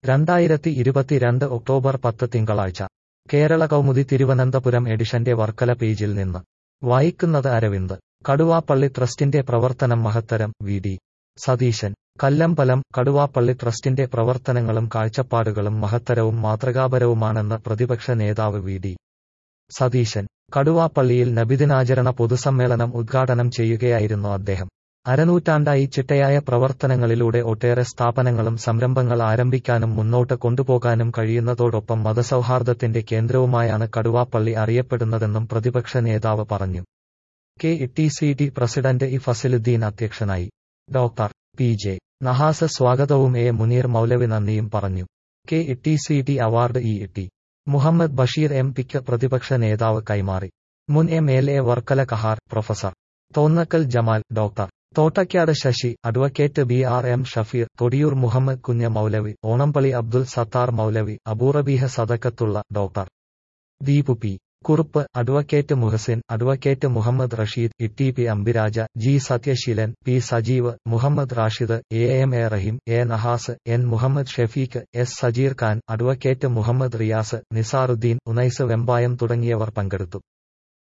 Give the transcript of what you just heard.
രണ്ടായിരത്തി ഇരുപത്തിരണ്ട് ഒക്ടോബർ പത്ത് തിങ്കളാഴ്ച കേരള കൗമുദി തിരുവനന്തപുരം എഡിഷന്റെ വർക്കല പേജിൽ നിന്ന് വായിക്കുന്നത് അരവിന്ദ് കടുവാപ്പള്ളി ട്രസ്റ്റിന്റെ പ്രവർത്തനം മഹത്തരം വി ഡി സതീശൻ കല്ലമ്പലം കടുവാപ്പള്ളി ട്രസ്റ്റിന്റെ പ്രവർത്തനങ്ങളും കാഴ്ചപ്പാടുകളും മഹത്തരവും മാതൃകാപരവുമാണെന്ന് പ്രതിപക്ഷ നേതാവ് വി ഡി സതീശൻ കടുവാപ്പള്ളിയിൽ നബിദിനാചരണ പൊതുസമ്മേളനം ഉദ്ഘാടനം ചെയ്യുകയായിരുന്നു അദ്ദേഹം അരനൂറ്റാണ്ടായി ചിട്ടയായ പ്രവർത്തനങ്ങളിലൂടെ ഒട്ടേറെ സ്ഥാപനങ്ങളും സംരംഭങ്ങൾ ആരംഭിക്കാനും മുന്നോട്ട് കൊണ്ടുപോകാനും കഴിയുന്നതോടൊപ്പം മതസൗഹാർദ്ദത്തിന്റെ കേന്ദ്രവുമായാണ് കടുവാപ്പള്ളി അറിയപ്പെടുന്നതെന്നും പ്രതിപക്ഷ നേതാവ് പറഞ്ഞു K T C D president E Fasiluddin അധ്യക്ഷനായി ഡോക്ടർ പി ജെ നഹാസ് സ്വാഗതവും എ മുനീർ മൗലവി നന്ദിയും പറഞ്ഞു K T C D award E T Muhammad Basheer M പിക്ക് പ്രതിപക്ഷ നേതാവ് കൈമാറി മുൻ M L A Varkala Kahar professor Thonnakkal Jamal doctor Thottakkad Sasi advocate B R M Shafeer Thodiyoor Muhammad Kunja Moulavi Onampally Abdul Sathar Moulavi Aburabeeha Sadakathulla doctor Deepu P Kurup advocate Muhasin advocate Muhammad Rasheed E P Ambiraja G Sathyaseelan P Sajeev Muhammad Rashid A M A Rahim A Nahas N Muhammad Shefeeq S Sajeer Khan advocate Muhammad Riyas Nizaruddin Unais Vembayam തുടങ്ങിയവർ പങ്കെടുത്തു